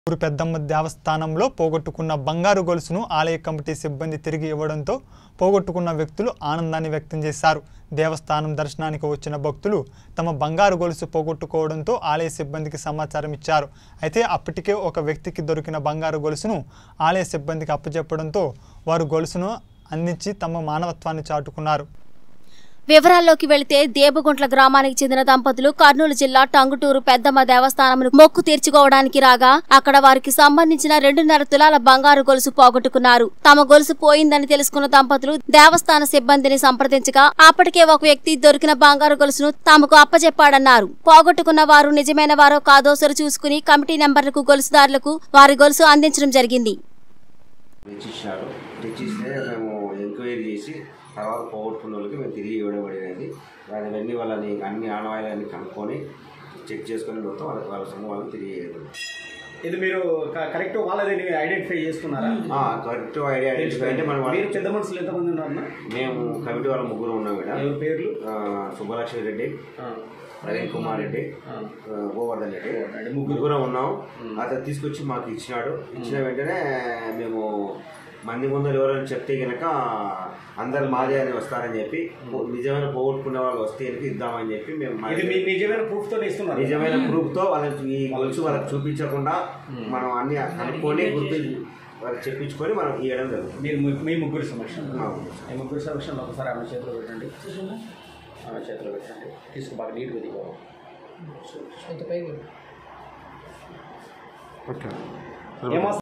ఊరు పెద్దమ్మ దేవస్థానంలో పోగొట్టుకున్న బంగారు గొలుసును ఆలయ కమిటీ సిబ్బంది తిరిగి ఇవ్వడంతో పోగొట్టుకున్న వ్యక్తులు ఆనందాన్ని వ్యక్తం చేశారు దేవస్థానం దర్శనానికి వచ్చిన భక్తులు తమ బంగారు గొలుసు పోగొట్టుకోవడంతో ఆలయ సిబ్బందికి సమాచారం ఇచ్చారు అయితే అప్పటికే ఒక వ్యక్తికి దొరికిన బంగారు గొలుసును ఆలయ సిబ్బందికి అప్పచెప్పడంతో వారు గొలుసును అందించి తమ మానవత్వాన్ని చాటుకున్నారు వివరాల్లోకి వెళితే దేబగుంట్ల గ్రామానికి చెందిన దంపతులు కర్నూలు జిల్లా టంగుటూరు పెద్దమ్మ దేవస్థానమును మొక్కు తీర్చుకోవడానికి రాగా అక్కడ వారికి సంబంధించిన రెండున్నర తులాల బంగారు గొలుసు పోగొట్టుకున్నారు తమ గొలుసు పోయిందని తెలుసుకున్న దంపతులు దేవస్థాన సిబ్బందిని సంప్రదించగా అప్పటికే ఒక వ్యక్తి దొరికిన బంగారు గొలుసును తమకు అప్పచెప్పాడన్నారు పోగొట్టుకున్న వారు నిజమైన వారో కాదో సరి చూసుకుని కమిటీ నెంబర్లకు గొలుసుదారులకు వారి గొలుసు అందించడం జరిగింది తెచ్చిచ్చినారు తెచ్చిస్తే మేము ఎంక్వైరీ చేసి తర్వాత పోగొట్టుకున్న వాళ్ళకి మేము తిరిగి ఇవ్వడం పడినది దాని వెన్నీ వాళ్ళని అన్ని ఆనవాయిలన్నీ కనుక్కొని చెక్ చేసుకొని మొత్తం వాళ్ళకి వాళ్ళ సొమ్ము వాళ్ళకి తిరిగి ఇవ్వడం. ఇది మీరు క- కరెక్ట్ వాళ్ళది ఐడెంటిఫై చేసుకున్నారా ఆ, కరెక్ట్ ఐడియా అంటే మనం మీరు పెద్ద మనుషులు ఎంతమంది ఉన్నారన్న మేము కమిటీ వాళ్ళ ముగ్గురు ఉన్నాం ఇక్కడ ఎవరి పేర్లు ఆ, సుబ్బలక్ష్మి రెడ్డి ఆ, ప్రవీణ్ కుమార్ రెడ్డి ఆ. ఆ, గోవర్ధన్ రెడ్డి రెడ్డి, ముగ్గురు ఉన్నాం అతను తీసుకొచ్చి మాకు ఇచ్చినాడు ఇచ్చిన వెంటనే మేము మంది ముందర ఎవరైనా చెప్తే కనుక అందరు మాదే అని వస్తారని చెప్పి నిజమైన పోగొట్టుకునే వాళ్ళు వస్తే కనుక ఇద్దామని చెప్పి మేము మా- ఇది మీ నిజమైన ప్రూఫ్ తో ఇస్తున్నారు నిజమైన ప్రూఫ్ తో వాళ్ళకి ఈ గొలుసు వాళ్ళకి చూపించకుండా మనం అన్ని కనుక్కొని గుర్తు వాళ్ళకి చెప్పించుకొని మనం ఇవ్వడం జరుగుతుంది మీరు ము- మీ ముగ్గురు సమక్షం మా మీ ముగ్గురు సమక్షంలో ఒకసారి ఆమె చేతిలో పెట్టండి ఆమె చేతిలో పెట్టండి తీసుకు బాగా నీట్గా దిగో ఏమో